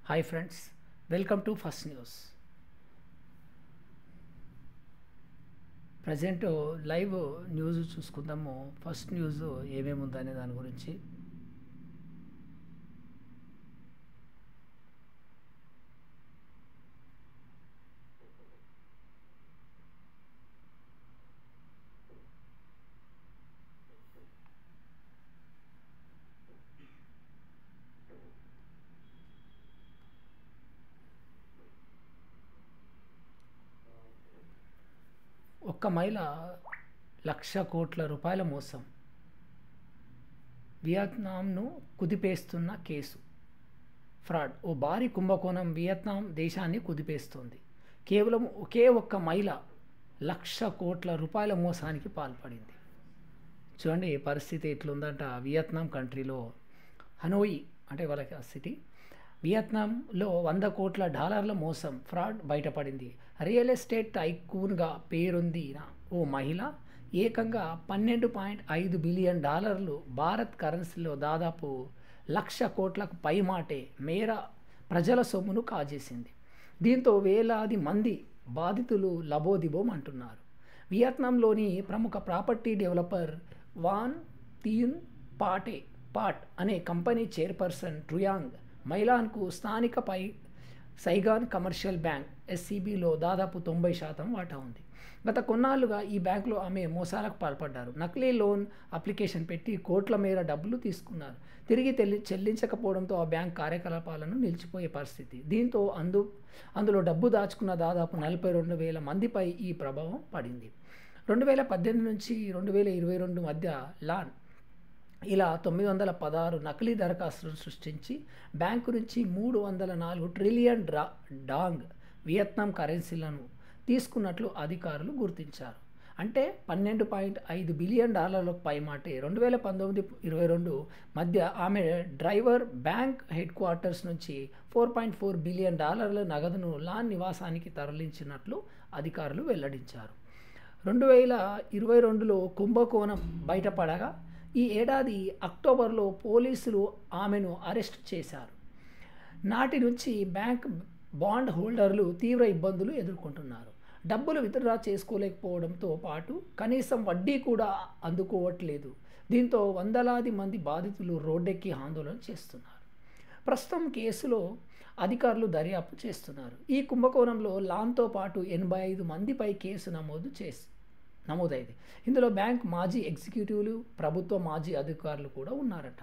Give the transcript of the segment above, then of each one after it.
hi friends welcome to first news present live news చూసుకుందాము first news ఏమేమి ఉందనే దాని గురించి ఒక్క మహిళ లక్ష కోట్ల రూపాయల మోసం వియత్నాంను కుదిపేస్తున్న కేసు ఫ్రాడ్ ఓ భారీ కుంభకోణం వియత్నాం దేశాన్ని కుదిపేస్తోంది కేవలం ఒకే ఒక్క మహిళ లక్ష కోట్ల రూపాయల మోసానికి పాల్పడింది చూడండి పరిస్థితి ఎట్లుందంట వియత్నాం కంట్రీలో హనోయి అంటే వాళ్ళకి ఆ సిటీ వియత్నాంలో వంద కోట్ల డాలర్ల మోసం ఫ్రాడ్ బయటపడింది రియల్ ఎస్టేట్ టైకూన్గా పేరొంది ఓ మహిళ ఏకంగా పన్నెండు పాయింట్ ఐదు బిలియన్ డాలర్లు భారత్ కరెన్సీలో దాదాపు లక్ష కోట్లకు పైమాటే మేర ప్రజల సొమ్మును కాజేసింది దీంతో వేలాది మంది బాధితులు లబోదిబోం అంటున్నారు వియత్నాంలోని ప్రముఖ ప్రాపర్టీ డెవలపర్ వాన్ తీన్ పాటే పాట్ అనే కంపెనీ చైర్పర్సన్ ట్రుయాంగ్ మైలాన్కు స్థానిక పై సైగాన్ కమర్షియల్ బ్యాంక్ ఎస్సీబీలో దాదాపు తొంభై శాతం వాటా ఉంది గత కొన్నాళ్లుగా ఈ బ్యాంకులో ఆమె మోసాలకు పాల్పడ్డారు నకిలీ లోన్ అప్లికేషన్ పెట్టి కోట్ల మేర డబ్బులు తీసుకున్నారు తిరిగి తెలి చెల్లించకపోవడంతో ఆ బ్యాంక్ కార్యకలాపాలను నిలిచిపోయే పరిస్థితి దీంతో అందు అందులో డబ్బు దాచుకున్న దాదాపు నలభై రెండు వేల మందిపై ఈ ప్రభావం పడింది రెండు వేల పద్దెనిమిది నుంచి రెండు వేల ఇరవై రెండు మధ్య లాన్ ఇలా తొమ్మిది వందల పదహారు నకిలీ దరఖాస్తులను సృష్టించి బ్యాంకు నుంచి మూడు వందల నాలుగు ట్రిలియన్ డ్రా డాంగ్ వియత్నాం కరెన్సీలను తీసుకున్నట్లు అధికారులు గుర్తించారు అంటే పన్నెండు పాయింట్ ఐదు బిలియన్ డాలర్లకు పైమాటే రెండు వేల పంతొమ్మిది ఇరవై రెండు మధ్య ఆమె డ్రైవర్ బ్యాంక్ హెడ్ క్వార్టర్స్ నుంచి ఫోర్ పాయింట్ ఫోర్ బిలియన్ డాలర్ల నగదును లాన్ నివాసానికి తరలించినట్లు అధికారులు వెల్లడించారు రెండు వేల ఇరవై రెండులో కుంభకోణం బయటపడగా ఈ ఏడాది అక్టోబర్లో పోలీసులు ఆమెను అరెస్ట్ చేశారు నాటి నుంచి బ్యాంక్ బాండ్ హోల్డర్లు తీవ్ర ఇబ్బందులు ఎదుర్కొంటున్నారు డబ్బులు విత్డ్రా చేసుకోలేకపోవడంతో పాటు కనీసం వడ్డీ కూడా అందుకోవట్లేదు దీంతో వందలాది మంది బాధితులు రోడ్డెక్కి ఆందోళన చేస్తున్నారు ప్రస్తుతం కేసులో అధికారులు దర్యాప్తు చేస్తున్నారు ఈ కుంభకోణంలో లాన్తో పాటు ఎనభై ఐదు మందిపై కేసు నమోదు చేసి నమోదైంది ఇందులో బ్యాంక్ మాజీ ఎగ్జిక్యూటివ్లు ప్రభుత్వ మాజీ అధికారులు కూడా ఉన్నారట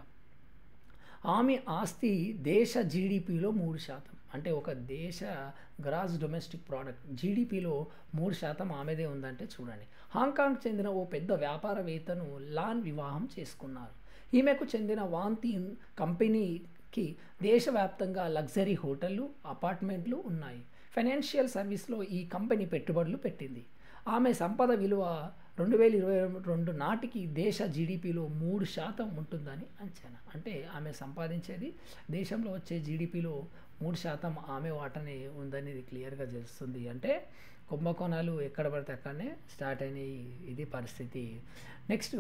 ఆమె ఆస్తి దేశ జీడిపిలో మూడు శాతం అంటే ఒక దేశ గ్రాస్ డొమెస్టిక్ ప్రోడక్ట్ జీడిపిలో మూడు శాతం ఆమెదే ఉందంటే చూడండి హాంకాంగ్ చెందిన ఓ పెద్ద వ్యాపారవేత్తను లాన్ వివాహం చేసుకున్నారు ఈమెకు చెందిన వాంతీన్ కంపెనీకి దేశవ్యాప్తంగా లగ్జరీ హోటళ్ళు అపార్ట్మెంట్లు ఉన్నాయి ఫైనాన్షియల్ సర్వీస్లో ఈ కంపెనీ పెట్టుబడులు పెట్టింది ఆమె సంపద విలువ రెండు వేల ఇరవై రెండు నాటికి దేశ జీడిపిలో మూడు శాతం ఉంటుందని అంచనా అంటే ఆమె సంపాదించేది దేశంలో వచ్చే జీడిపిలో మూడు శాతం ఆమె వాటనే ఉందని ఇది క్లియర్గా తెలుస్తుంది అంటే కుంభకోణాలు ఎక్కడ పడితే అక్కడనే స్టార్ట్ అయినాయి ఇది పరిస్థితి next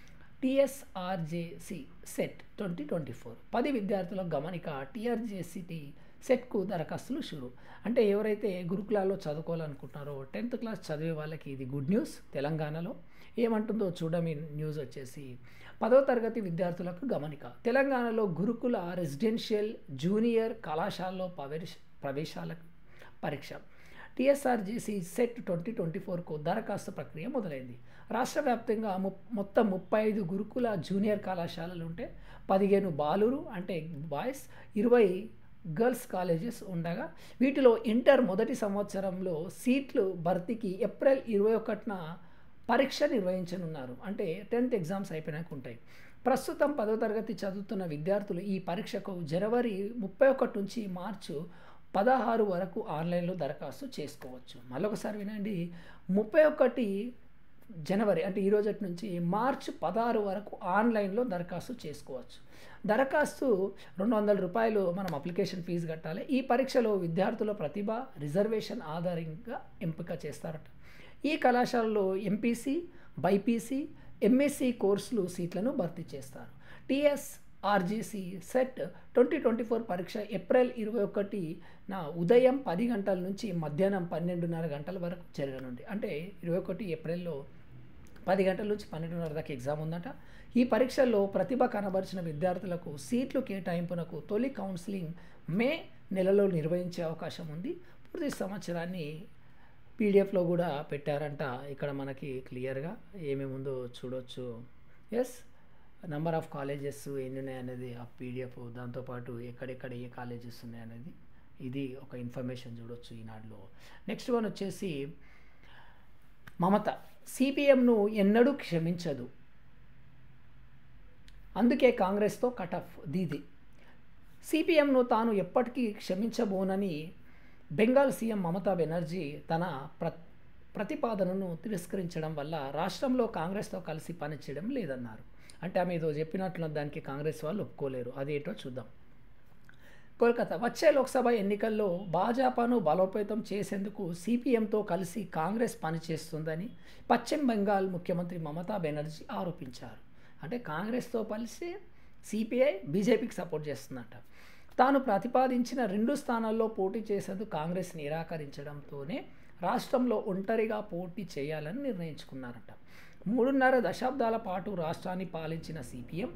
TSRJC CET twenty twenty four పది విద్యార్థుల గమనిక టిఆర్జేసిటి సెట్కు దరఖాస్తులు షురు అంటే ఎవరైతే గురుకులాల్లో చదువుకోవాలనుకుంటున్నారో టెన్త్ క్లాస్ చదివే వాళ్ళకి ఇది గుడ్ న్యూస్ తెలంగాణలో ఏమంటుందో చూడమి న్యూస్ వచ్చేసి పదవ తరగతి విద్యార్థులకు గమనిక తెలంగాణలో గురుకుల రెసిడెన్షియల్ జూనియర్ కళాశాలలో ప్రవేశ ప్రవేశాలకు పరీక్ష టీఎస్ఆర్జేసి సెట్ ట్వంటీ ట్వంటీ ఫోర్కు దరఖాస్తు ప్రక్రియ మొదలైంది రాష్ట్ర వ్యాప్తంగా ము మొత్తం ముప్పై ఐదు గురుకుల జూనియర్ కళాశాలలు ఉంటే పదిహేను బాలురు అంటే బాయ్స్ ఇరవై గర్ల్స్ కాలేజెస్ ఉండగా వీటిలో ఇంటర్ మొదటి సంవత్సరంలో సీట్లు భర్తీకి ఏప్రిల్ ఇరవై ఒకటిన పరీక్ష నిర్వహించనున్నారు అంటే టెన్త్ ఎగ్జామ్స్ అయిపోయినాక ఉంటాయి ప్రస్తుతం పదో తరగతి చదువుతున్న విద్యార్థులు ఈ పరీక్షకు జనవరి ముప్పై ఒకటి నుంచి మార్చు పదహారు వరకు ఆన్లైన్లో దరఖాస్తు చేసుకోవచ్చు మరొకసారి వినండి ముప్పై ఒకటి జనవరి అంటే ఈ రోజు నుంచి మార్చి పదహారు వరకు ఆన్లైన్లో దరఖాస్తు చేసుకోవచ్చు దరఖాస్తు రెండు వందల రూపాయలు మనం అప్లికేషన్ ఫీజు కట్టాలి ఈ పరీక్షలో విద్యార్థుల ప్రతిభ రిజర్వేషన్ ఆధారంగా ఎంపిక చేస్తారట ఈ కళాశాలలో ఎంపీసీ బైపీసీ ఎంఎస్సి కోర్సులు సీట్లను భర్తీ చేస్తారు TS RJC CET twenty twenty four పరీక్ష ఏప్రిల్ ఇరవై ఒకటి నా ఉదయం పది గంటల నుంచి మధ్యాహ్నం పన్నెండున్నర గంటల వరకు జరగనుంది అంటే ఇరవై ఒకటి ఏప్రిల్లో పది గంటల నుంచి పన్నెండున్నర దాకా ఎగ్జామ్ ఉందట ఈ పరీక్షల్లో ప్రతిభ కనబరిచిన విద్యార్థులకు సీట్లు కేటాయింపునకు తొలి కౌన్సిలింగ్ మే నెలలో నిర్వహించే అవకాశం ఉంది పూర్తి సంవత్సరాన్ని పీడిఎఫ్లో కూడా పెట్టారంట ఇక్కడ మనకి క్లియర్గా ఏమేమి ఉందో చూడొచ్చు ఎస్ నెంబర్ ఆఫ్ కాలేజెస్ ఎన్ని ఉన్నాయి అనేది ఆ పీడిఎఫ్ దాంతోపాటు ఎక్కడెక్కడ ఏ కాలేజెస్ ఉన్నాయి అనేది ఇది ఒక ఇన్ఫర్మేషన్ చూడొచ్చు ఈనాడులో నెక్స్ట్ వన్ వచ్చేసి మమత సిపిఎంను ఎన్నడూ క్షమించదు అందుకే కాంగ్రెస్తో కటఫ్ దీది సిపిఎంను తాను ఎప్పటికీ క్షమించబోనని బెంగాల్ సీఎం మమతా బెనర్జీ తన ప్ర ప్రతిపాదనను తిరస్కరించడం వల్ల రాష్ట్రంలో కాంగ్రెస్తో కలిసి పనిచేయడం లేదన్నారు అంటే ఆమె ఏదో చెప్పినట్లు దానికి కాంగ్రెస్ వాళ్ళు ఒప్పుకోలేరు అదేంటో చూద్దాం కోల్కతా వచ్చే లోక్సభ ఎన్నికల్లో భాజపాను బలోపేతం చేసేందుకు సిపిఎంతో కలిసి కాంగ్రెస్ పనిచేస్తుందని పశ్చిమ బెంగాల్ ముఖ్యమంత్రి మమతా బెనర్జీ ఆరోపించారు అంటే కాంగ్రెస్తో కలిసి సిపిఐ బీజేపీకి సపోర్ట్ చేస్తుందంట తాను ప్రతిపాదించిన రెండు స్థానాల్లో పోటీ చేసేందుకు కాంగ్రెస్ నిరాకరించడంతోనే రాష్ట్రంలో ఒంటరిగా పోటీ చేయాలని నిర్ణయించుకున్నారట మూడున్నర దశాబ్దాల పాటు రాష్ట్రాన్ని పాలించిన సిపిఎం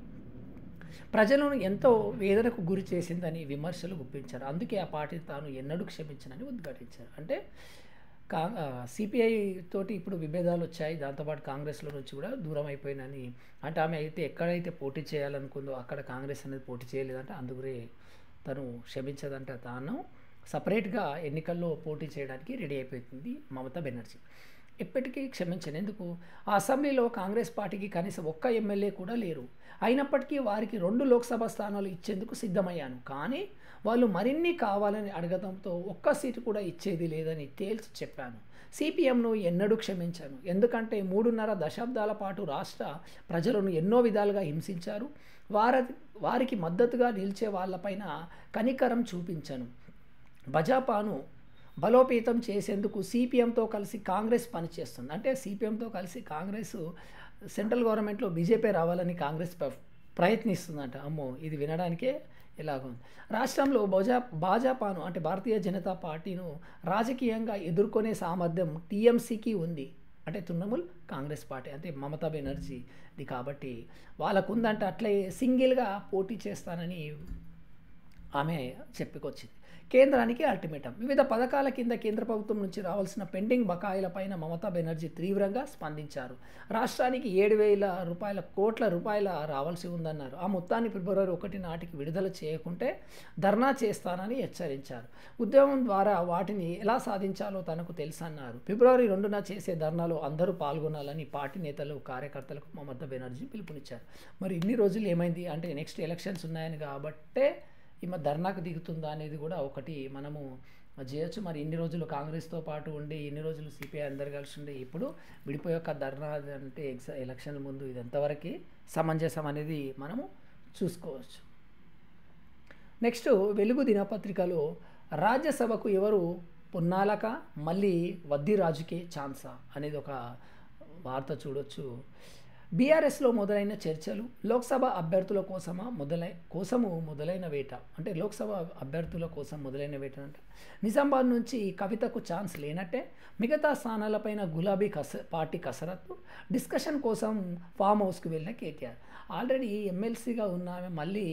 ప్రజలను ఎంతో వేదనకు గురి చేసిందని విమర్శలు గుప్పించారు అందుకే ఆ పార్టీ తాను ఎన్నడూ క్షమించనని ఉద్ఘాటించారు అంటే కా సిపిఐ తోటి ఇప్పుడు విభేదాలు వచ్చాయి దాంతోపాటు కాంగ్రెస్లో నుంచి కూడా దూరం అయిపోయినని అంటే ఆమె అయితే ఎక్కడైతే పోటీ చేయాలనుకుందో అక్కడ కాంగ్రెస్ అనేది పోటీ చేయలేదంటే అందుకురే తను క్షమించదంట తాను సపరేట్గా ఎన్నికల్లో పోటీ చేయడానికి రెడీ అయిపోతుంది మమతా బెనర్జీ ఎప్పటికీ క్షమించను ఎందుకు ఆ అసెంబ్లీలో కాంగ్రెస్ పార్టీకి కనీసం ఒక్క ఎమ్మెల్యే కూడా లేరు అయినప్పటికీ వారికి రెండు లోక్సభ స్థానాలు ఇచ్చేందుకు సిద్ధమయ్యాను కానీ వాళ్ళు మరిన్ని కావాలని అడగడంతో ఒక్క సీటు కూడా ఇచ్చేది లేదని తేల్చి చెప్పాను సిపిఎంను ఎన్నడూ క్షమించాను ఎందుకంటే మూడున్నర దశాబ్దాల పాటు రాష్ట్ర ప్రజలను ఎన్నో విధాలుగా హింసించారు వారి వారికి మద్దతుగా నిలిచే వాళ్ళపైన కనికరం చూపించను భాజపాను బలోపేతం చేసేందుకు సిపిఎంతో కలిసి కాంగ్రెస్ పనిచేస్తుంది అంటే సిపిఎంతో కలిసి కాంగ్రెస్ సెంట్రల్ గవర్నమెంట్లో బీజేపీ రావాలని కాంగ్రెస్ ప్రయత్నిస్తుందంట అమ్మో ఇది వినడానికే ఎలాగో రాష్ట్రంలో భాజా భాజపాను అంటే భారతీయ జనతా పార్టీను రాజకీయంగా ఎదుర్కొనే సామర్థ్యం టీఎంసీకి ఉంది అంటే తృణమూల్ కాంగ్రెస్ పార్టీ అంటే మమతా బెనర్జీది కాబట్టి వాళ్ళకుందంటే అట్లే సింగిల్గా పోటీ చేస్తానని ఆమె చెప్పుకొచ్చింది కేంద్రానికి అల్టిమేటం వివిధ పథకాల కింద కేంద్ర ప్రభుత్వం నుంచి రావాల్సిన పెండింగ్ బకాయిలపైన మమతా బెనర్జీ తీవ్రంగా స్పందించారు రాష్ట్రానికి ఏడు వేల రూపాయల కోట్ల రూపాయల రావాల్సి ఉందన్నారు ఆ మొత్తాన్ని ఫిబ్రవరి ఒకటి నాటికి విడుదల చేయకుంటే ధర్నా చేస్తానని హెచ్చరించారు ఉద్యమం ద్వారా వాటిని ఎలా సాధించాలో తనకు తెలుసన్నారు ఫిబ్రవరి రెండున చేసే ధర్నాలో అందరూ పాల్గొనాలని పార్టీ నేతలు కార్యకర్తలకు మమతా బెనర్జీ పిలుపునిచ్చారు మరి ఇన్ని రోజులు ఏమైంది అంటే నెక్స్ట్ ఎలక్షన్స్ ఉన్నాయని కాబట్టే ఈమె ధర్నాకు దిగుతుందా అనేది కూడా ఒకటి మనము చేయొచ్చు మరి ఇన్ని రోజులు కాంగ్రెస్తో పాటు ఉండి ఇన్ని రోజులు సిపిఐ అందరు కలిసి ఉండి ఇప్పుడు విడిపోయే యొక్క ధర్నా అంటే ఎగ్జా ఎలక్షన్ల ముందు ఇది ఎంతవరకు సమంజసం అనేది మనము చూసుకోవచ్చు నెక్స్ట్ వెలుగు దినపత్రికలో రాజ్యసభకు ఎవరు పొన్నాలక మళ్ళీ వద్దిరాజుకే ఛాన్సా అనేది ఒక వార్త చూడొచ్చు బీఆర్ఎస్లో మొదలైన చర్చలు లోక్సభ అభ్యర్థుల కోసమా మొదలై కోసము మొదలైన వేట అంటే లోక్సభ అభ్యర్థుల కోసం మొదలైన వేట అంటే నిజామాబాద్ నుంచి కవితకు ఛాన్స్ లేనట్టే మిగతా స్థానాలపైన గులాబీ కస పార్టీ కసరత్తు డిస్కషన్ కోసం ఫామ్ హౌస్కి వెళ్ళిన కేటీఆర్ ఆల్రెడీ ఎమ్మెల్సీగా ఉన్న ఆమె మళ్ళీ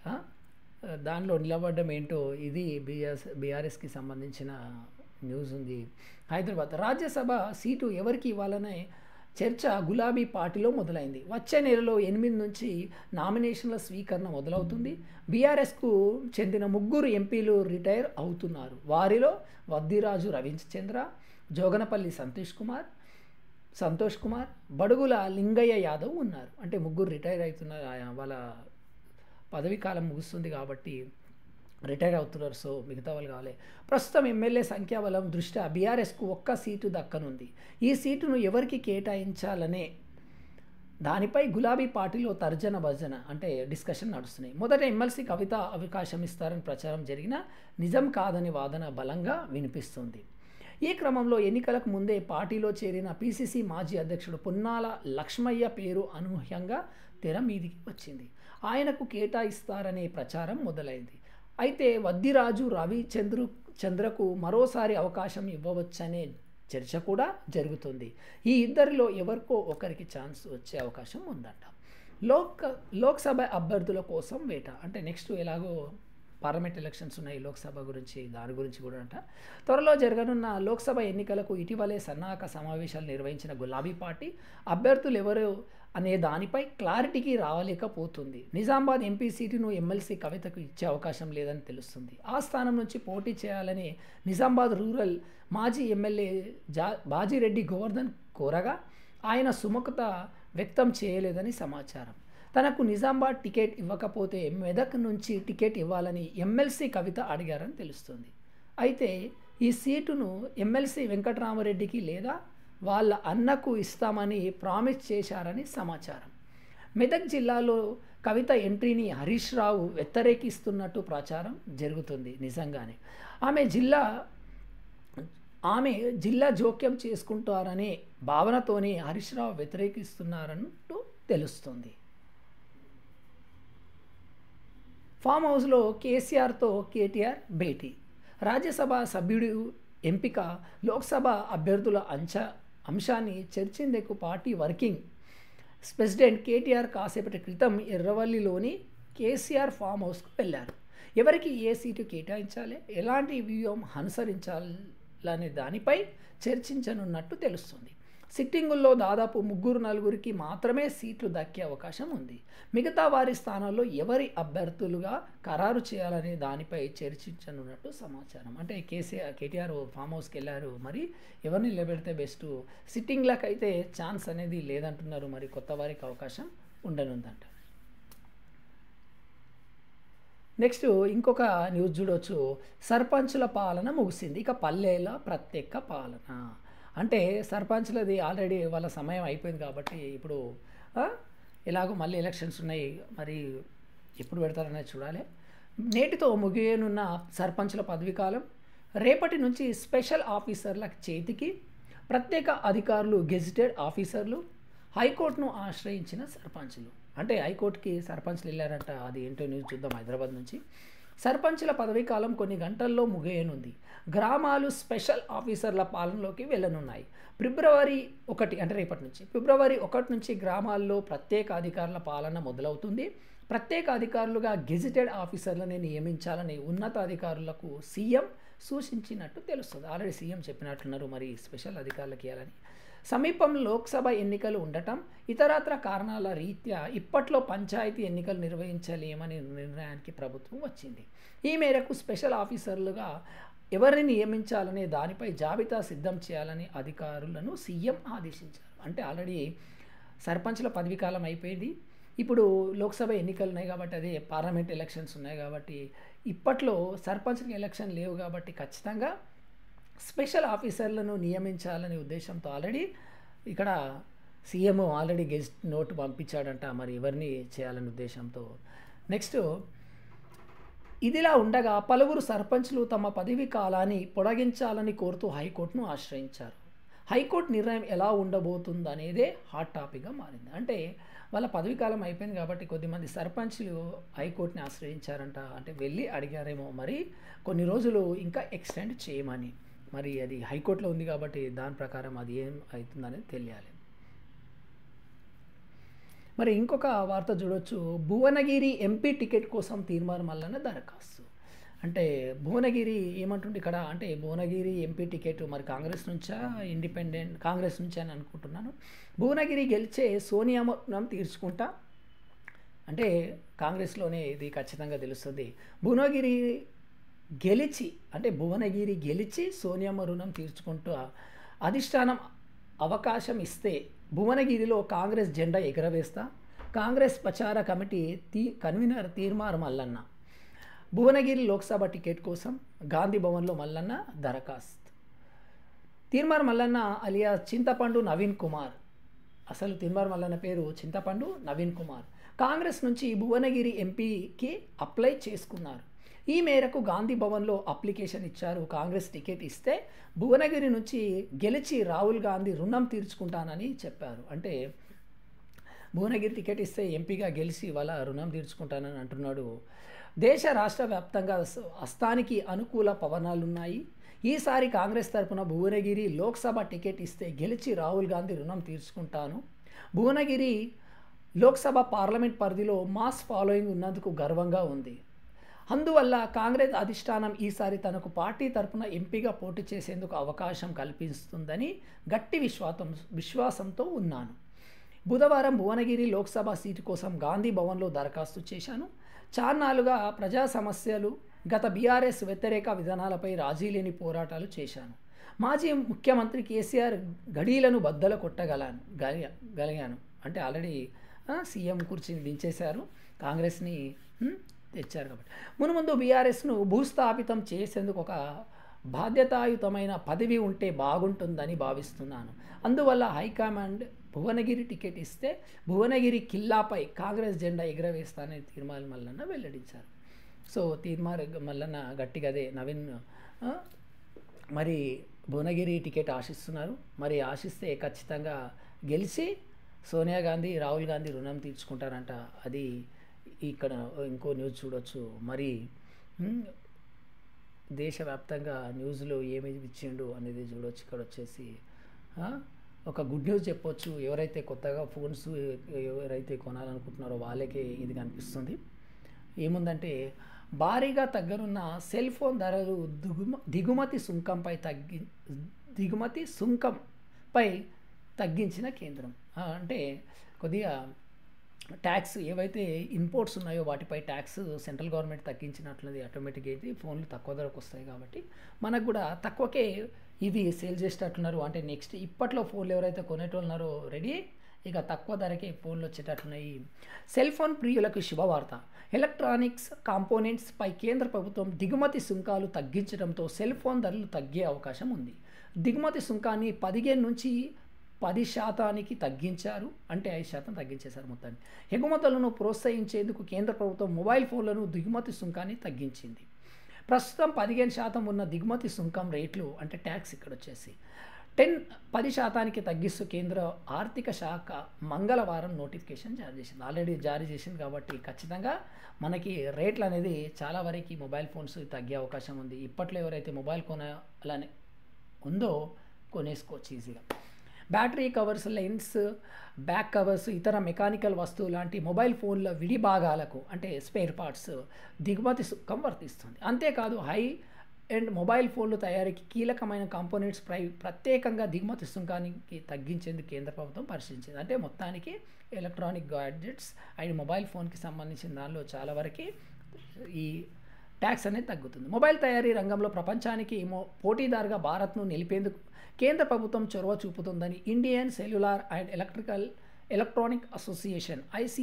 దానిలో నిలబడడం ఏంటో ఇది బీఆర్ఎస్ బీఆర్ఎస్కి సంబంధించిన న్యూస్ ఉంది హైదరాబాద్ రాజ్యసభ సీటు ఎవరికి ఇవ్వాలనే చర్చ గులాబీ పార్టీలో మొదలైంది వచ్చే నెలలో ఎనిమిది నుంచి నామినేషన్ల స్వీకరణ మొదలవుతుంది బీఆర్ఎస్కు చెందిన ముగ్గురు ఎంపీలు రిటైర్ అవుతున్నారు వారిలో వద్దిరాజు రవిచంద్ర జోగనపల్లి సంతోష్ కుమార్ సంతోష్ కుమార్ బడుగుల లింగయ్య యాదవ్ ఉన్నారు అంటే ముగ్గురు రిటైర్ అవుతున్నారు వాళ్ళ పదవీ కాలం ముగుస్తుంది కాబట్టి రిటైర్ అవుతున్నారు సో మిగతా వాళ్ళు కావాలి ప్రస్తుతం ఎమ్మెల్యే సంఖ్యాబలం దృష్ట్యా బీఆర్ఎస్కు ఒక్క సీటు దక్కనుంది ఈ సీటును ఎవరికి కేటాయించాలనే దానిపై గులాబీ పార్టీలో తర్జన భర్జన అంటే డిస్కషన్ నడుస్తున్నాయి మొదట ఎమ్మెల్సీ కవిత అవకాశం ఇస్తారని ప్రచారం జరిగినా నిజం కాదని వాదన బలంగా వినిపిస్తుంది ఈ క్రమంలో ఎన్నికలకు ముందే పార్టీలో చేరిన పిసిసి మాజీ అధ్యక్షుడు పొన్నాల లక్ష్మయ్య పేరు అనూహ్యంగా తెర మీదికి వచ్చింది ఆయనకు కేటాయిస్తారనే ప్రచారం మొదలైంది అయితే వద్దిరాజు రవి చంద్రు చంద్రకు మరోసారి అవకాశం ఇవ్వవచ్చనే చర్చ కూడా జరుగుతుంది ఈ ఇద్దరిలో ఎవరికో ఒకరికి ఛాన్స్ వచ్చే అవకాశం ఉందంట లోక్ లోక్సభ అభ్యర్థుల కోసం వేట అంటే నెక్స్ట్ ఎలాగో పార్లమెంట్ ఎలక్షన్స్ ఉన్నాయి లోక్సభ గురించి దాని గురించి కూడా అంట త్వరలో జరగనున్న లోక్సభ ఎన్నికలకు ఇటీవలే సన్నాహక సమావేశాలు నిర్వహించిన గులాబీ పార్టీ అభ్యర్థులు ఎవరు అనే దానిపై క్లారిటీకి రావలేకపోతుంది నిజామాబాద్ ఎంపీ సీటును ఎమ్మెల్సీ కవితకు ఇచ్చే అవకాశం లేదని తెలుస్తుంది ఆ స్థానం నుంచి పోటీ చేయాలని నిజామాబాద్ రూరల్ మాజీ ఎమ్మెల్యే జా బాజిరెడ్డి గోవర్ధన్ కోరగా ఆయన సుముఖత వ్యక్తం చేయలేదని సమాచారం తనకు నిజామాబాద్ టికెట్ ఇవ్వకపోతే మెదక్ నుంచి టికెట్ ఇవ్వాలని ఎమ్మెల్సీ కవిత అడిగారని తెలుస్తుంది అయితే ఈ సీటును ఎమ్మెల్సీ వెంకటరామరెడ్డికి లేదా వాళ్ళ అన్నకు ఇస్తామని ప్రామిస్ చేశారని సమాచారం మెదక్ జిల్లాలో కవిత ఎంట్రీని హరీష్ రావు వ్యతిరేకిస్తున్నట్టు ప్రచారం జరుగుతుంది నిజంగానే ఆమె జిల్లా ఆమె జిల్లా జోక్యం చేసుకుంటారనే భావనతోనే హరీష్ రావు వ్యతిరేకిస్తున్నారన్నట్టు తెలుస్తుంది ఫామ్ హౌస్లో కేసీఆర్తో కేటీఆర్ భేటీ రాజ్యసభ సభ్యుడు ఎంపిక లోక్సభ అభ్యర్థుల అంచ అంశాన్ని చర్చించేందుకు పార్టీ వర్కింగ్ ప్రెసిడెంట్ కేటీఆర్ కాసేపటి క్రితం ఎర్రవల్లిలోని కేసీఆర్ ఫామ్ హౌస్కు వెళ్ళారు ఎవరికి ఏ సీటు కేటాయించాలి ఎలాంటి వ్యూహం అనుసరించాలనే దానిపై చర్చించనున్నట్టు తెలుస్తుంది సిట్టింగుల్లో దాదాపు ముగ్గురు నలుగురికి మాత్రమే సీట్లు దక్కే అవకాశం ఉంది మిగతా వారి స్థానాల్లో ఎవరి అభ్యర్థులుగా ఖరారు చేయాలనే దానిపై చర్చించనున్నట్టు సమాచారం అంటే కేసీఆర్ కేటీఆర్ ఫామ్ హౌస్కి వెళ్ళారు మరి ఎవరిని నిలబెడితే బెస్ట్ సిట్టింగ్లకు అయితే ఛాన్స్ అనేది లేదంటున్నారు మరి కొత్త వారికి అవకాశం ఉండనుందంట నెక్స్ట్ ఇంకొక న్యూస్ చూడొచ్చు సర్పంచుల పాలన ముగిసింది ఇక పల్లెల ప్రత్యేక పాలన అంటే సర్పంచ్లది ఆల్రెడీ వాళ్ళ సమయం అయిపోయింది కాబట్టి ఇప్పుడు ఎలాగో మళ్ళీ ఎలక్షన్స్ ఉన్నాయి మరి ఎప్పుడు పెడతారనేది చూడాలి నేటితో ముగియనున్న సర్పంచ్ల పదవి కాలం రేపటి నుంచి స్పెషల్ ఆఫీసర్ల చేతికి ప్రత్యేక అధికారులు గెజిటెడ్ ఆఫీసర్లు హైకోర్టును ఆశ్రయించిన సర్పంచ్లు అంటే హైకోర్టుకి సర్పంచ్లు వెళ్ళారంట అది ఏంటో న్యూస్ చూద్దాం హైదరాబాద్ నుంచి సర్పంచ్ల పదవీ కాలం కొన్ని గంటల్లో ముగియనుంది గ్రామాలు స్పెషల్ ఆఫీసర్ల పాలనలోకి వెళ్ళనున్నాయి ఫిబ్రవరి ఒకటి అంటే రేపటి నుంచి ఫిబ్రవరి ఒకటి నుంచి గ్రామాల్లో ప్రత్యేక అధికారుల పాలన మొదలవుతుంది ప్రత్యేక అధికారులుగా గెజిటెడ్ ఆఫీసర్లని నియమించాలని ఉన్నతాధికారులకు సీఎం సూచించినట్టు తెలుస్తుంది ఆల్రెడీ సీఎం చెప్పినట్టున్నారు మరి స్పెషల్ అధికారులకు ఇవ్వాలని సమీపంలో లోక్సభ ఎన్నికలు ఉండటం ఇతరత్ర కారణాల రీత్యా ఇప్పట్లో పంచాయతీ ఎన్నికలు నిర్వహించలేమనే నిర్ణయానికి ప్రభుత్వం వచ్చింది ఈ మేరకు స్పెషల్ ఆఫీసర్లుగా ఎవరిని నియమించాలనే దానిపై జాబితా సిద్ధం చేయాలని అధికారులను సీఎం ఆదేశించారు అంటే ఆల్రెడీ సర్పంచ్ల పదవీ కాలం అయిపోయింది ఇప్పుడు లోక్సభ ఎన్నికలు ఉన్నాయి కాబట్టి అదే పార్లమెంట్ ఎలక్షన్స్ ఉన్నాయి కాబట్టి ఇప్పట్లో సర్పంచ్కి ఎలక్షన్ లేవు కాబట్టి ఖచ్చితంగా స్పెషల్ ఆఫీసర్లను నియమించాలనే ఉద్దేశంతో ఆల్రెడీ ఇక్కడ సీఎం ఆల్రెడీ గెస్ట్ నోట్ పంపించాడంట మరి ఎవరిని చేయాలనే ఉద్దేశంతో నెక్స్ట్ ఇదిలా ఉండగా పలువురు సర్పంచ్లు తమ పదవి కాలాన్ని పొడిగించాలని కోరుతూ హైకోర్టును ఆశ్రయించారు హైకోర్టు నిర్ణయం ఎలా ఉండబోతుంది అనేదే హాట్ టాపిక్గా మారింది అంటే వాళ్ళ పదవి కాలం అయిపోయింది కాబట్టి కొద్దిమంది సర్పంచ్లు హైకోర్టుని ఆశ్రయించారంట అంటే వెళ్ళి అడిగారేమో మరి కొన్ని రోజులు ఇంకా ఎక్స్టెండ్ చేయమని మరి అది హైకోర్టులో ఉంది కాబట్టి దాని ప్రకారం అది ఏం అవుతుందనేది తెలియాలి మరి ఇంకొక వార్త చూడొచ్చు భువనగిరి ఎంపీ టికెట్ కోసం తీర్మానం మల్లన్న దరఖాస్తు అంటే భువనగిరి ఏమంటుండే ఇక్కడ అంటే భువనగిరి ఎంపీ టికెట్ మరి కాంగ్రెస్ నుంచా ఇండిపెండెంట్ కాంగ్రెస్ నుంచా అని అనుకుంటున్నాను భువనగిరి గెలిచే సోనియా రుణం తీర్చుకుంటా అంటే కాంగ్రెస్లోనే ఇది ఖచ్చితంగా తెలుస్తుంది భువనగిరి గెలిచి అంటే భువనగిరి గెలిచి సోనియమ్మ రుణం తీర్చుకుంటూ అధిష్టానం అవకాశం ఇస్తే భువనగిరిలో కాంగ్రెస్ జెండా ఎగరవేస్తా కాంగ్రెస్ ప్రచార కమిటీ తీ కన్వీనర్ తీర్మార్ మల్లన్న భువనగిరి లోక్సభ టికెట్ కోసం గాంధీ భవన్లో మల్లన్న దరఖాస్తు తీర్మార్ మల్లన్న అలియా చింతపండు నవీన్ కుమార్ అసలు తీర్మార్ మల్లన్న పేరు చింతపండు నవీన్ కుమార్ కాంగ్రెస్ నుంచి భువనగిరి ఎంపీకి అప్లై చేసుకున్నారు ఈ మేరకు గాంధీ భవన్లో అప్లికేషన్ ఇచ్చారు కాంగ్రెస్ టికెట్ ఇస్తే భువనగిరి నుంచి గెలిచి రాహుల్ గాంధీ రుణం తీర్చుకుంటానని చెప్పారు అంటే భువనగిరి టికెట్ ఇస్తే ఎంపీగా గెలిచి వాళ్ళ రుణం తీర్చుకుంటానని అంటున్నాడు దేశ రాష్ట్ర వ్యాప్తంగా స- హస్తానికి అనుకూల పవనాలున్నాయి ఈసారి కాంగ్రెస్ తరపున భువనగిరి లోక్సభ టికెట్ ఇస్తే గెలిచి రాహుల్ గాంధీ రుణం తీర్చుకుంటాను భువనగిరి లోక్సభ పార్లమెంట్ పరిధిలో మాస్ ఫాలోయింగ్ ఉన్నందుకు గర్వంగా ఉంది అందువల్ల కాంగ్రెస్ అధిష్టానం ఈసారి తనకు పార్టీ తరపున ఎంపీగా పోటీ చేసేందుకు అవకాశం కల్పిస్తుందని గట్టి విశ్వాసం విశ్వాసంతో ఉన్నాను బుధవారం భువనగిరి లోక్సభ సీటు కోసం గాంధీ భవన్లో దరఖాస్తు చేశాను చాన్నాలుగా ప్రజా సమస్యలు గత బీఆర్ఎస్ వ్యతిరేక విధానాలపై రాజీ లేని పోరాటాలు చేశాను మాజీ ముఖ్యమంత్రి కేసీఆర్ గడీలను బద్దలు కొట్టగలను గలిగా గలిగాను అంటే ఆల్రెడీ సీఎం కుర్చీని దించేశారు కాంగ్రెస్ని ఉమ్, తెచ్చారు కాబట్టి మునుముందు బీఆర్ఎస్ను భూస్థాపితం చేసేందుకు ఒక బాధ్యతాయుతమైన పదవి ఉంటే బాగుంటుందని భావిస్తున్నాను అందువల్ల హైకమాండ్ భువనగిరి టికెట్ ఇస్తే భువనగిరి కిల్లాపై కాంగ్రెస్ జెండా ఎగురవేస్తానని తీర్మాన మల్లన్న వెల్లడించారు సో తీర్మాన మల్లన్న గట్టిగా అదే నవీన్ ఆ, మరి భువనగిరి టికెట్ ఆశిస్తున్నారు మరి ఆశిస్తే ఖచ్చితంగా గెలిచి సోనియా గాంధీ రాహుల్ గాంధీ రుణం తీర్చుకుంటారంట అది ఇక్కడ ఇంకో న్యూస్ చూడొచ్చు మరి ఉమ్, దేశవ్యాప్తంగా న్యూస్లో ఏమి ఇచ్చిండు అనేది చూడొచ్చు ఇక్కడ వచ్చేసి ఆ, ఒక గుడ్ న్యూస్ చెప్పొచ్చు ఎవరైతే కొత్తగా ఫోన్స్ ఎవరైతే కొనాలనుకుంటున్నారో వాళ్ళకే ఇది కనిపిస్తుంది ఏముందంటే భారీగా తగ్గనున్న సెల్ ఫోన్ ధరలు దిగుమ దిగుమతి సుంకంపై తగ్గి దిగుమతి సుంకంపై తగ్గించిన కేంద్రం ఆ, అంటే కొద్దిగా ట్యాక్స్ ఏవైతే ఇంపోర్ట్స్ ఉన్నాయో వాటిపై ట్యాక్స్ సెంట్రల్ గవర్నమెంట్ తగ్గించినట్లది ఆటోమేటిక్గా అయితే ఫోన్లు తక్కువ ధరకు వస్తాయి కాబట్టి మనకు కూడా తక్కువకే ఇవి సేల్ చేసేటట్లున్నారు అంటే నెక్స్ట్ ఇప్పట్లో ఫోన్లు ఎవరైతే కొనేటోళ్ళు ఉన్నారో రెడీ ఇక తక్కువ ధరకే ఫోన్లు వచ్చేటట్లున్నాయి సెల్ ఫోన్ ప్రియులకు శుభవార్త ఎలక్ట్రానిక్స్ కాంపోనెంట్స్ పై కేంద్ర ప్రభుత్వం దిగుమతి సుంకాలు తగ్గించడంతో సెల్ ఫోన్ ధరలు తగ్గే అవకాశం ఉంది దిగుమతి సుంకాన్ని పదిహేను నుంచి పది శాతానికి తగ్గించారు అంటే ఐదు శాతం తగ్గించేశారు మొత్తాన్ని ఎగుమతులను ప్రోత్సహించేందుకు కేంద్ర ప్రభుత్వం మొబైల్ ఫోన్లను దిగుమతి సుంకాన్ని తగ్గించింది ప్రస్తుతం పదిహేను శాతం ఉన్న దిగుమతి సుంకం రేట్లు అంటే ట్యాక్స్ ఇక్కడ వచ్చేసి టెన్ పది శాతానికి తగ్గిస్తూ కేంద్ర ఆర్థిక శాఖ మంగళవారం నోటిఫికేషన్ జారీ చేసింది ఆల్రెడీ జారీ చేసింది కాబట్టి ఖచ్చితంగా మనకి రేట్లు అనేది చాలా వరకు మొబైల్ ఫోన్స్ తగ్గే అవకాశం ఉంది ఇప్పట్లో ఎవరైతే మొబైల్ కొనాలని ఉందో కొనేసుకోవచ్చు ఈజీగా battery covers lens back covers ఇతర మెకానికల్ వస్తువు లాంటి మొబైల్ ఫోన్ల విడి భాగాలకు అంటే స్పేర్ పార్ట్స్ దిగుమతి సుంకం వర్తిస్తుంది అంతేకాదు హై అండ్ మొబైల్ ఫోన్లు తయారీకి కీలకమైన కాంపోనెంట్స్ ప్రై ప్రత్యేకంగా దిగుమతి సుంకానికి తగ్గించేందుకు కేంద్ర ప్రభుత్వం పరిశీలించింది అంటే మొత్తానికి ఎలక్ట్రానిక్ గాడ్జెట్స్ అండ్ మొబైల్ ఫోన్కి సంబంధించిన దానిలో చాలా వరకు ఈ ట్యాక్స్ అనేది తగ్గుతుంది మొబైల్ తయారీ రంగంలో ప్రపంచానికి మో పోటీదారుగా భారత్ను నిలిపేందుకు కేంద్ర ప్రభుత్వం చొరవ చూపుతుందని Indian cellular and electrical electronic association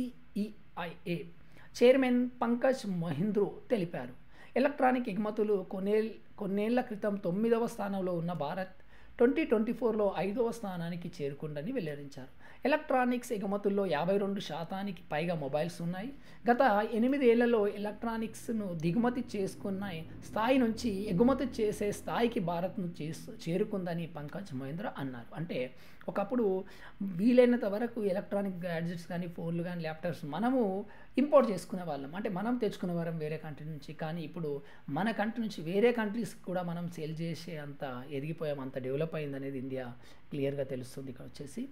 ICEA chairman Pankaj Mahindroo తెలిపారు ఎలక్ట్రానిక్ ఎగుమతులు కొన్నే కొన్నేళ్ల క్రితం తొమ్మిదవ స్థానంలో ఉన్న భారత్ ట్వంటీ ట్వంటీ ఫోర్లో ఐదవ స్థానానికి చేరుకుందని వెల్లడించారు ఎలక్ట్రానిక్స్ ఎగుమతుల్లో యాభై రెండు శాతానికి పైగా మొబైల్స్ ఉన్నాయి గత ఎనిమిది ఏళ్లలో ఎలక్ట్రానిక్స్ను దిగుమతి చేసుకున్న స్థాయి నుంచి ఎగుమతి చేసే స్థాయికి భారత్ను చేసు చేరుకుందని పంకజ్ మహేంద్ర అన్నారు అంటే ఒకప్పుడు వీలైనంత వరకు ఎలక్ట్రానిక్ గ్యాడ్జెట్స్ కానీ ఫోన్లు కానీ ల్యాప్టాప్స్ మనము ఇంపోర్ట్ చేసుకునే వాళ్ళం అంటే మనం తెచ్చుకునే వారం వేరే కంట్రీ నుంచి కానీ ఇప్పుడు మన కంట్రీ నుంచి వేరే కంట్రీస్ కూడా మనం సేల్ చేసే అంత ఎదిగిపోయాం అంత డెవలప్ అయింది అనేది ఇండియా క్లియర్గా తెలుస్తుంది ఇక్కడ వచ్చేసి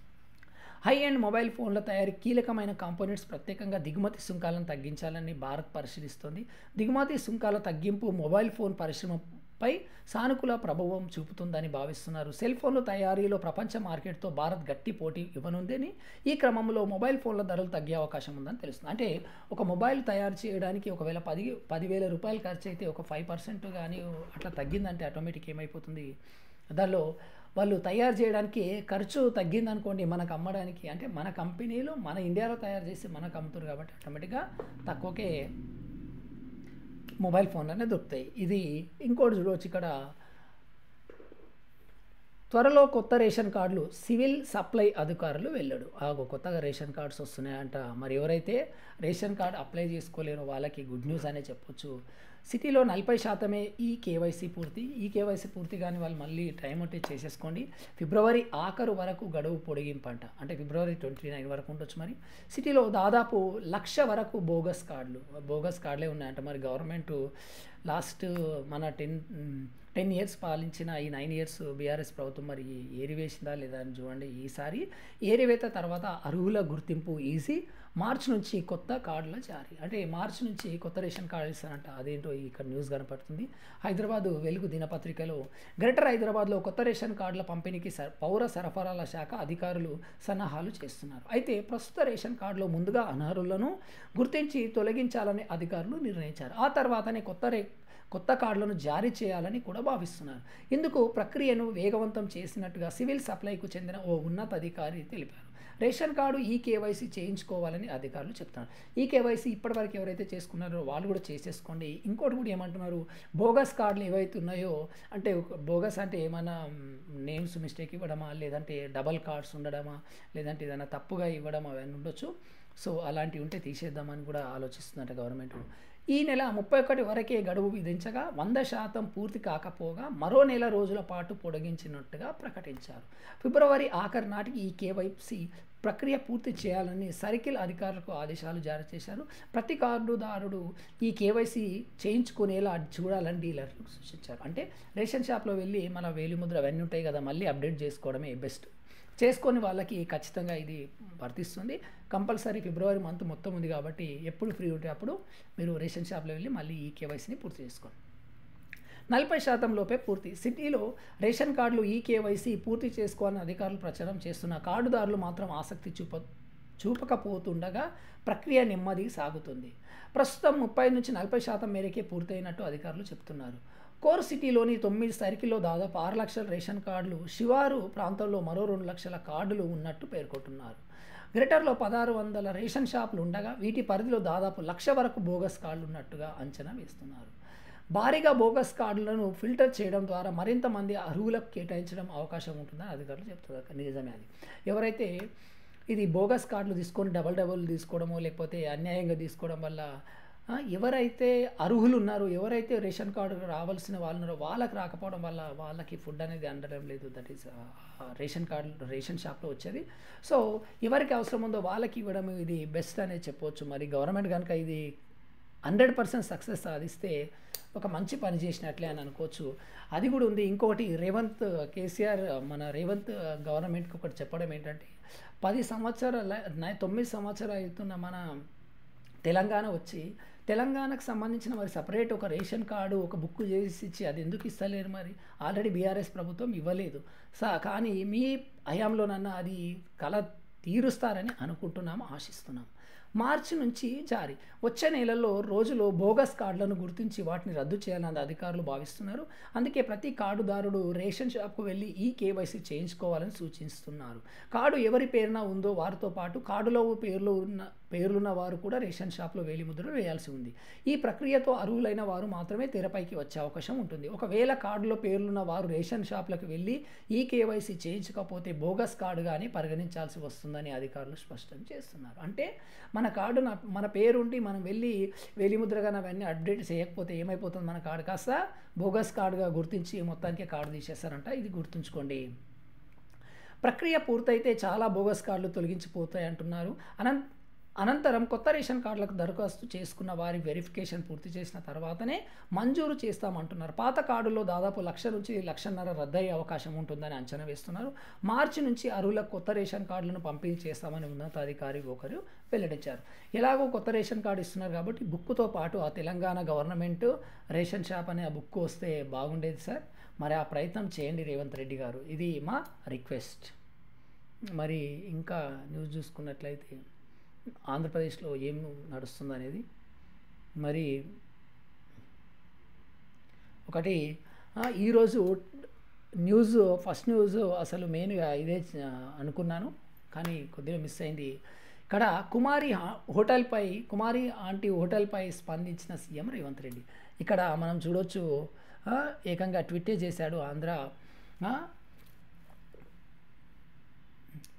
హై అండ్ మొబైల్ ఫోన్ల తయారీ కీలకమైన కాంపోనెంట్స్ ప్రత్యేకంగా దిగుమతి సుంకాలను తగ్గించాలని భారత్ పరిశీలిస్తోంది దిగుమతి సుంకాల తగ్గింపు మొబైల్ ఫోన్ పరిశ్రమపై సానుకూల ప్రభావం చూపుతుందని భావిస్తున్నారు సెల్ ఫోన్ల తయారీలో ప్రపంచ మార్కెట్తో భారత్ గట్టి పోటీ ఇవ్వనుందని ఈ క్రమంలో మొబైల్ ఫోన్ల ధరలు తగ్గే అవకాశం ఉందని తెలుస్తుంది అంటే ఒక మొబైల్ తయారు చేయడానికి ఒకవేళ పది పదివేల రూపాయలు ఖర్చు అయితే ఒక ఫైవ్ పర్సెంట్ కానీ అట్లా తగ్గిందంటే ఆటోమేటిక్ ఏమైపోతుంది దానిలో వాళ్ళు తయారు చేయడానికి ఖర్చు తగ్గిందనుకోండి మనకు అమ్మడానికి అంటే మన కంపెనీలు మన ఇండియాలో తయారు చేసి మనకు అమ్ముతారు కాబట్టి ఆటోమేటిక్గా తక్కువకే మొబైల్ ఫోన్లనే దొరుకుతాయి ఇది ఇంకోటి చూడవచ్చు ఇక్కడ త్వరలో కొత్త రేషన్ కార్డులు సివిల్ సప్లై అధికారులు వెళ్ళాడు ఆగో కొత్తగా రేషన్ కార్డ్స్ వస్తున్నాయంట మరి ఎవరైతే రేషన్ కార్డు అప్లై చేసుకోలేరో వాళ్ళకి గుడ్ న్యూస్ అనే చెప్పొచ్చు సిటీలో నలభై శాతమే ఈ కేవైసీ పూర్తి ఈ కేవైసీ పూర్తి కానీ వాళ్ళు మళ్ళీ టైం ఉంటే చేసేసుకోండి ఫిబ్రవరి ఆఖరు వరకు గడువు పొడిగింపంట అంటే ఫిబ్రవరి ట్వంటీ నైన్ వరకు ఉండొచ్చు మరి సిటీలో దాదాపు లక్ష వరకు బోగస్ కార్డులు బోగస్ కార్డులే ఉన్నాయంట మరి గవర్నమెంట్ లాస్ట్ మన టెన్ టెన్ ఇయర్స్ పాలించిన ఈ నైన్ ఇయర్స్ బీఆర్ఎస్ ప్రభుత్వం మరి ఏరివేసిందా లేదా అని చూడండి ఈసారి ఏరివేత తర్వాత అర్హుల గుర్తింపు ఈజీ మార్చి నుంచి కొత్త కార్డుల జారీ అంటే మార్చి నుంచి కొత్త రేషన్ కార్డు ఇస్తారంట అదేంటో ఇక్కడ న్యూస్ కనపడుతుంది హైదరాబాద్ వెలుగు దినపత్రికలో గ్రేటర్ హైదరాబాద్లో కొత్త రేషన్ కార్డుల పంపిణీకి స పౌర సరఫరాల శాఖ అధికారులు సన్నాహాలు చేస్తున్నారు అయితే ప్రస్తుత రేషన్ కార్డులో ముందుగా అనర్హులను గుర్తించి తొలగించాలని అధికారులు నిర్ణయించారు ఆ తర్వాతనే కొత్త రే కొత్త కార్డులను జారీ చేయాలని కూడా భావిస్తున్నారు ఇందుకు ప్రక్రియను వేగవంతం చేసినట్టుగా సివిల్ సప్లైకు చెందిన ఓ ఉన్నతాధికారి తెలిపారు రేషన్ కార్డు ఈ కేవైసీ చేయించుకోవాలని అధికారులు చెప్తున్నారు ఈ కేవైసీ ఇప్పటివరకు ఎవరైతే చేసుకున్నారో వాళ్ళు కూడా చేసేసుకోండి ఇంకోటి కూడా ఏమంటున్నారు బోగస్ కార్డులు ఏవైతే ఉన్నాయో అంటే బోగస్ అంటే ఏమైనా నేమ్స్ మిస్టేక్ ఇవ్వడమా లేదంటే డబల్ కార్డ్స్ ఉండడమా లేదంటే ఏదైనా తప్పుగా ఇవ్వడం అవన్నీ ఉండొచ్చు సో అలాంటివి ఉంటే తీసేద్దామని కూడా ఆలోచిస్తుందంట గవర్నమెంట్ ఈ నెల ముప్పై ఒకటి వరకే గడువు విధించగా వంద శాతం పూర్తి కాకపోగా మరో నెల రోజుల పాటు పొడిగించినట్టుగా ప్రకటించారు ఫిబ్రవరి ఆఖరి నాటికి ఈ కేవైసీ ప్రక్రియ పూర్తి చేయాలని సర్కిల్ అధికారులకు ఆదేశాలు జారీ చేశారు ప్రతి కార్డుదారుడు ఈ కేవైసీ చేయించుకునేలా చూడాలని డీలర్లకు సూచించారు అంటే రేషన్ షాప్లో వెళ్ళి మన వేలిముద్ర అవన్నీ ఉంటాయి కదా మళ్ళీ అప్డేట్ చేసుకోవడమే బెస్ట్ చేసుకొని వాళ్ళకి ఖచ్చితంగా ఇది వర్తిస్తుంది కంపల్సరీ ఫిబ్రవరి మంత్ మొత్తం ఉంది కాబట్టి ఎప్పుడు ఫ్రీ ఉంటే అప్పుడు మీరు రేషన్ షాప్లో వెళ్ళి మళ్ళీ ఈ కేవైసీని పూర్తి చేసుకోండి నలభై శాతం లోపే పూర్తి సిటీలో రేషన్ కార్డులు ఈ కేవైసీ పూర్తి చేసుకోవాలని అధికారులు ప్రచారం చేస్తున్న కార్డుదారులు మాత్రం ఆసక్తి చూప చూపకపోతుండగా ప్రక్రియ నెమ్మది సాగుతుంది ప్రస్తుతం ముప్పై నుంచి నలభై శాతం మేరకే పూర్తయినట్టు అధికారులు చెప్తున్నారు కోర్ సిటీలోని తొమ్మిది సర్కిల్లో దాదాపు ఆరు లక్షల రేషన్ కార్డులు శివారు ప్రాంతంలో మరో రెండు లక్షల కార్డులు ఉన్నట్టు పేర్కొంటున్నారు గ్రేటర్లో పదహారు వందల రేషన్ షాపులు ఉండగా వీటి పరిధిలో దాదాపు లక్ష వరకు బోగస్ కార్డులు ఉన్నట్టుగా అంచనా వేస్తున్నారు భారీగా బోగస్ కార్డులను ఫిల్టర్ చేయడం ద్వారా మరింత మంది అర్హులకు కేటాయించడం అవకాశం ఉంటుందని అధికారులు చెప్తున్నారు నిజమే అది ఎవరైతే ఇది బోగస్ కార్డులు తీసుకొని డబల్ డబల్ తీసుకోవడమో లేకపోతే అన్యాయంగా తీసుకోవడం వల్ల ఎవరైతే అర్హులు ఉన్నారో ఎవరైతే రేషన్ కార్డు రావాల్సిన వాళ్ళు ఉన్నారో వాళ్ళకి రాకపోవడం వల్ల వాళ్ళకి ఫుడ్ అనేది అందడం లేదు that is ration card ration షాప్లో వచ్చేది సో ఎవరికి అవసరం ఉందో వాళ్ళకి ఇవ్వడం ఇది బెస్ట్ అనేది చెప్పవచ్చు మరి గవర్నమెంట్ కనుక ఇది హండ్రెడ్ పర్సెంట్ సక్సెస్ సాధిస్తే ఒక మంచి పని చేసినట్లే అని అనుకోవచ్చు అది కూడా ఉంది ఇంకొకటి రేవంత్ కేసీఆర్ మన రేవంత్ గవర్నమెంట్కి ఒకటి చెప్పడం ఏంటంటే పది సంవత్సరాల తొమ్మిది సంవత్సరాలు అవుతున్న మన తెలంగాణ వచ్చి తెలంగాణకు సంబంధించిన మరి సపరేట్ ఒక రేషన్ కార్డు ఒక బుక్ చేసి ఇచ్చి అది ఎందుకు ఇస్తలేరు మరి ఆల్రెడీ బీఆర్ఎస్ ప్రభుత్వం ఇవ్వలేదు సా కానీ మీ హయాంలోనన్నా అది కళ తీరుస్తారని అనుకుంటున్నాం ఆశిస్తున్నాం మార్చి నుంచి జారీ వచ్చే నెలలో రోజులో బోగస్ కార్డులను గుర్తించి వాటిని రద్దు చేయాలని అధికారులు భావిస్తున్నారు అందుకే ప్రతి కార్డుదారుడు రేషన్ షాప్కు వెళ్ళి ఈ కేవైసీ చేయించుకోవాలని సూచిస్తున్నారు కార్డు ఎవరి పేరున ఉందో వారితో పాటు కార్డులో పేర్లు ఉన్న పేర్లున్న వారు కూడా రేషన్ షాప్లో వేలిముద్రలు వేయాల్సి ఉంది ఈ ప్రక్రియతో అర్హులైన వారు మాత్రమే తెరపైకి వచ్చే అవకాశం ఉంటుంది ఒకవేళ కార్డులో పేర్లున్న వారు రేషన్ షాప్లకు వెళ్ళి ఈ కేవైసీ చేయించకపోతే బోగస్ కార్డుగానే పరిగణించాల్సి వస్తుందని అధికారులు స్పష్టం చేస్తున్నారు అంటే మన కార్డు మన పేరుండి మనం వెళ్ళి వేలిముద్రగా అవన్నీ అప్డేట్ చేయకపోతే ఏమైపోతుంది మన కార్డు కాస్త బోగస్ కార్డుగా గుర్తించి మొత్తానికి కార్డు తీసేస్తారంట ఇది గుర్తుంచుకోండి ప్రక్రియ పూర్తయితే చాలా బోగస్ కార్డులు తొలగించిపోతాయి అంటున్నారు అనంత అనంతరం కొత్త రేషన్ కార్డులకు దరఖాస్తు చేసుకున్న వారి వెరిఫికేషన్ పూర్తి చేసిన తర్వాతనే మంజూరు చేస్తామంటున్నారు పాత కార్డులో దాదాపు లక్ష నుంచి లక్షన్నర రద్దయ్యే అవకాశం ఉంటుందని అంచనా వేస్తున్నారు మార్చి నుంచి అర్హులకు కొత్త రేషన్ కార్డులను పంపిణీ చేస్తామని ఉన్నతాధికారి ఒకరు వెల్లడించారు ఎలాగో కొత్త రేషన్ కార్డు ఇస్తున్నారు కాబట్టి బుక్తో పాటు ఆ తెలంగాణ గవర్నమెంట్ రేషన్ షాప్ అనే ఆ బుక్ వస్తే బాగుండేది సార్ మరి ఆ ప్రయత్నం చేయండి రేవంత్ రెడ్డి గారు ఇది మా రిక్వెస్ట్ మరి ఇంకా న్యూస్ చూసుకున్నట్లయితే ఆంధ్రప్రదేశ్లో ఏం నడుస్తుంది అనేది మరి ఒకటి ఈరోజు న్యూస్ ఫస్ట్ న్యూస్ అసలు మెయిన్గా ఇదే అనుకున్నాను కానీ కొద్దిగా మిస్ అయింది ఇక్కడ కుమారి హోటల్పై కుమారి ఆంటీ హోటల్పై స్పందించిన సీఎం రేవంత్ రెడ్డి ఇక్కడ మనం చూడొచ్చు ఏకంగా ట్విట్టే చేశాడు Andhra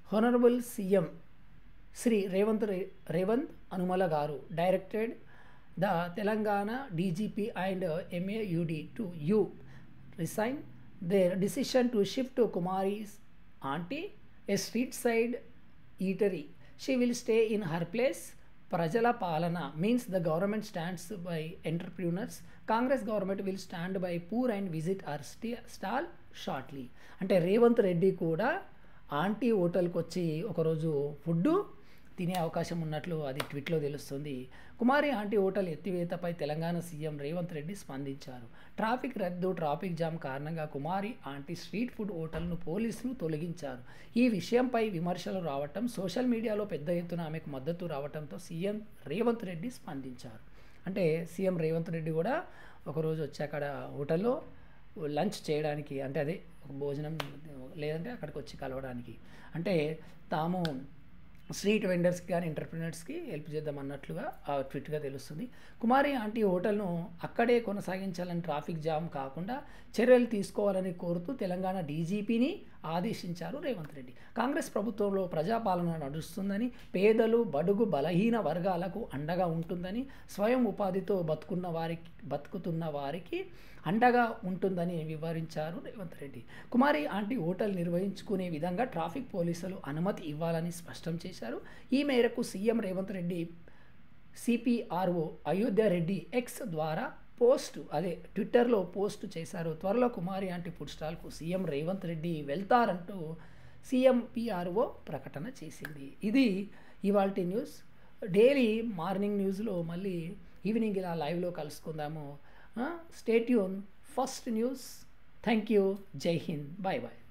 honourable CM Shri Revanth Revanth Anumula garu directed the Telangana DGP and MAUD to you resign their decision to shift to Kumari's aunty a street side eatery she will stay in her place ప్రజల పాలన means the government stands by entrepreneurs Congress government will stand by poor and visit our స్టీ stall shortly అంటే రేవంత్ రెడ్డి కూడా aunty హోటల్కి వచ్చి ఒకరోజు food తినే అవకాశం ఉన్నట్లు అది ట్వీట్లో తెలుస్తుంది కుమారి ఆంటీ హోటల్ ఎత్తివేతపై తెలంగాణ సీఎం రేవంత్ రెడ్డి స్పందించారు ట్రాఫిక్ రద్దు ట్రాఫిక్ జామ్ కారణంగా కుమారి ఆంటీ స్ట్రీట్ ఫుడ్ హోటల్ను పోలీసులు తొలగించారు ఈ విషయంపై విమర్శలు రావటం సోషల్ మీడియాలో పెద్ద ఎత్తున ఆమెకు మద్దతు రావడంతో సీఎం రేవంత్ రెడ్డి స్పందించారు అంటే సీఎం రేవంత్ రెడ్డి కూడా ఒకరోజు వచ్చి అక్కడ హోటల్లో లంచ్ చేయడానికి అంటే అదే ఒక భోజనం లేదంటే అక్కడికి వచ్చి కలవడానికి అంటే తాము స్ట్రీట్ వెండర్స్కి కానీ ఎంటర్ప్రినర్స్కి హెల్ప్ చేద్దాం అన్నట్లుగా ఆ ట్విట్గా తెలుస్తుంది కుమారి ఆంటీ హోటల్ను అక్కడే కొనసాగించాలని ట్రాఫిక్ జామ్ కాకుండా చర్యలు తీసుకోవాలని కోరుతూ తెలంగాణ డీజీపీని ఆదేశించారు రేవంత్ రెడ్డి కాంగ్రెస్ ప్రభుత్వంలో ప్రజాపాలన నడుస్తుందని పేదలు బడుగు బలహీన వర్గాలకు అండగా ఉంటుందని స్వయం ఉపాధితో బతుకున్న వారికి బతుకుతున్న వారికి అండగా ఉంటుందని వివరించారు రేవంత్ రెడ్డి కుమారి ఆంటీ హోటల్ నిర్వహించుకునే విధంగా ట్రాఫిక్ పోలీసులు అనుమతి ఇవ్వాలని స్పష్టం చేశారు ఈ మేరకు CM Revanth Reddy CPRO Ayodhya Reddy X ద్వారా పోస్ట్ అదే ట్విట్టర్లో పోస్ట్ చేశారు త్వరలో కుమారి ఆంటీ ఫుడ్ స్టాల్కు సీఎం రేవంత్ రెడ్డి వెళ్తారంటూ సీఎం పిఆర్ఓ ప్రకటన చేసింది ఇది ఇవాళ న్యూస్ డైలీ మార్నింగ్ న్యూస్లో మళ్ళీ ఈవినింగ్ ఇలా లైవ్లో కలుసుకుందాము stay tuned first news thank you జై హింద్ బాయ్ బాయ్